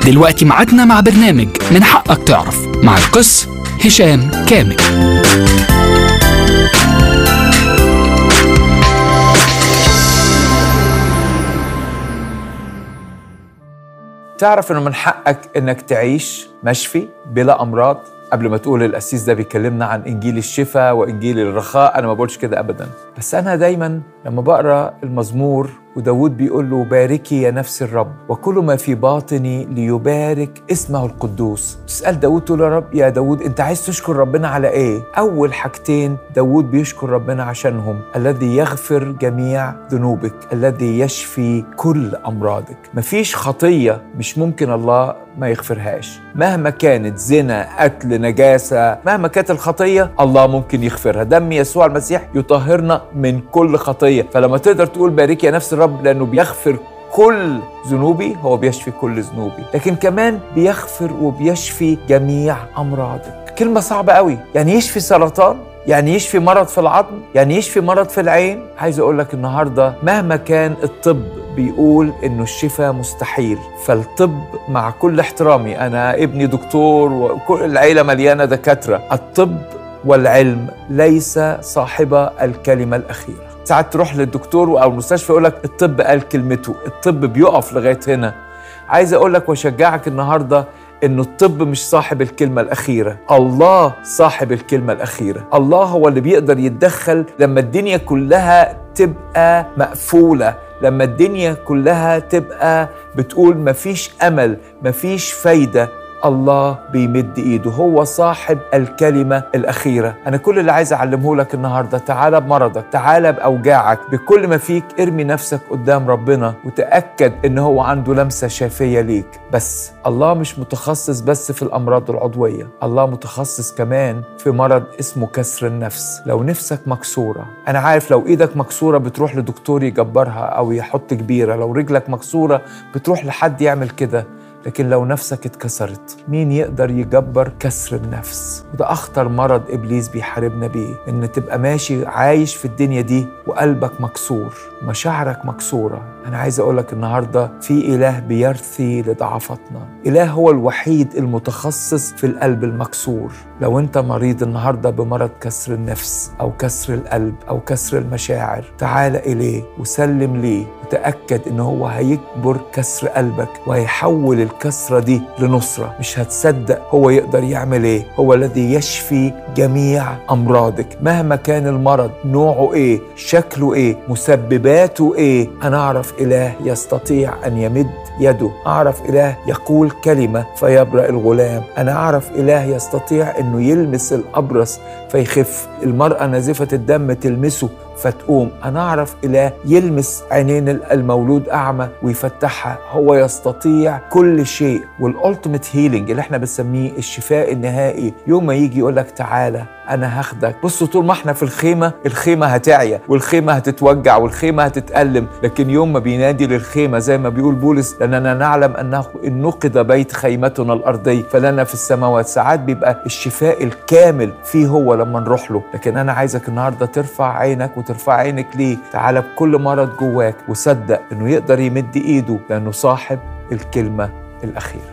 دلوقتي ميعادنا مع برنامج من حقك تعرف مع القس هشام كامل تعرف انه من حقك انك تعيش مشفي بلا امراض قبل ما تقول القسيس ده بيكلمنا عن انجيل الشفاء وانجيل الرخاء انا ما بقولش كده ابدا بس انا دايما لما بقرا المزمور وداود بيقول له باركي يا نفس الرب وكل ما في باطني ليبارك اسمه القدوس تسأل داود تقول يا رب يا داود انت عايز تشكر ربنا على ايه اول حاجتين داود بيشكر ربنا عشانهم الذي يغفر جميع ذنوبك الذي يشفي كل امراضك مفيش خطيه مش ممكن الله ما يغفرهاش مهما كانت زنا قتل نجاسه مهما كانت الخطيه الله ممكن يغفرها دم يسوع المسيح يطهرنا من كل خطيه فلما تقدر تقول بارك يا نفس الرب لانه بيغفر كل ذنوبي هو بيشفي كل ذنوبي لكن كمان بيغفر وبيشفي جميع امراضك كلمه صعبه قوي يعني يشفي سرطان يعني يشفي مرض في العظم يعني يشفي مرض في العين عايز اقول لك النهارده مهما كان الطب بيقول انه الشفاء مستحيل فالطب مع كل احترامي انا ابني دكتور وكل العيله مليانه دكاتره الطب والعلم ليس صاحب الكلمه الاخيره ساعات تروح للدكتور او المستشفى يقول لك الطب قال كلمته الطب بيقف لغايه هنا عايز اقول لك واشجعك النهارده انه الطب مش صاحب الكلمه الاخيره الله صاحب الكلمه الاخيره الله هو اللي بيقدر يتدخل لما الدنيا كلها تبقى مقفوله لما الدنيا كلها تبقى بتقول مفيش امل مفيش فايده الله بيمد ايده هو صاحب الكلمة الأخيرة أنا كل اللي عايز أعلمه لك النهاردة تعالى بمرضك تعالى بأوجاعك بكل ما فيك ارمي نفسك قدام ربنا وتأكد إن هو عنده لمسة شافية ليك بس الله مش متخصص بس في الأمراض العضوية الله متخصص كمان في مرض اسمه كسر النفس لو نفسك مكسورة أنا عارف لو إيدك مكسورة بتروح لدكتور يجبرها أو يحط كبيرة لو رجلك مكسورة بتروح لحد يعمل كده لكن لو نفسك اتكسرت مين يقدر يجبر كسر النفس وده اخطر مرض ابليس بيحاربنا بيه ان تبقى ماشي عايش في الدنيا دي وقلبك مكسور مشاعرك مكسوره انا عايز اقولك النهارده في اله بيرثي لضعفتنا اله هو الوحيد المتخصص في القلب المكسور لو انت مريض النهارده بمرض كسر النفس او كسر القلب او كسر المشاعر تعال اليه وسلم ليه وتاكد ان هو هيكبر كسر قلبك وهيحول الكسره دي لنصره مش هتصدق هو يقدر يعمل ايه هو الذي يشفي جميع امراضك مهما كان المرض نوعه ايه شكله ايه مسبباته ايه انا اعرف اله يستطيع ان يمد يده اعرف اله يقول كلمه فيبرأ الغلام انا اعرف اله يستطيع انه يلمس الابرص فيخف المراه نازفه الدم تلمسه فتقوم انا اعرف اله يلمس عينين المولود اعمى ويفتحها هو يستطيع كل شيء والالتيميت هيلينج اللي احنا بنسميه الشفاء النهائي يوم ما يجي يقول لك تعالى انا هاخدك بصوا طول ما احنا في الخيمه الخيمه هتعيا والخيمه هتتوجع والخيمه هتتالم لكن يوم ما بينادي للخيمه زي ما بيقول بولس لاننا نعلم انه ان نقض بيت خيمتنا الارضي فلنا في السماوات ساعات بيبقى الشفاء الكامل فيه هو لما نروح له لكن انا عايزك النهارده ترفع عينك وترفع عينك ليه تعالى بكل مرض جواك وصدق انه يقدر يمد ايده لانه صاحب الكلمه الاخيره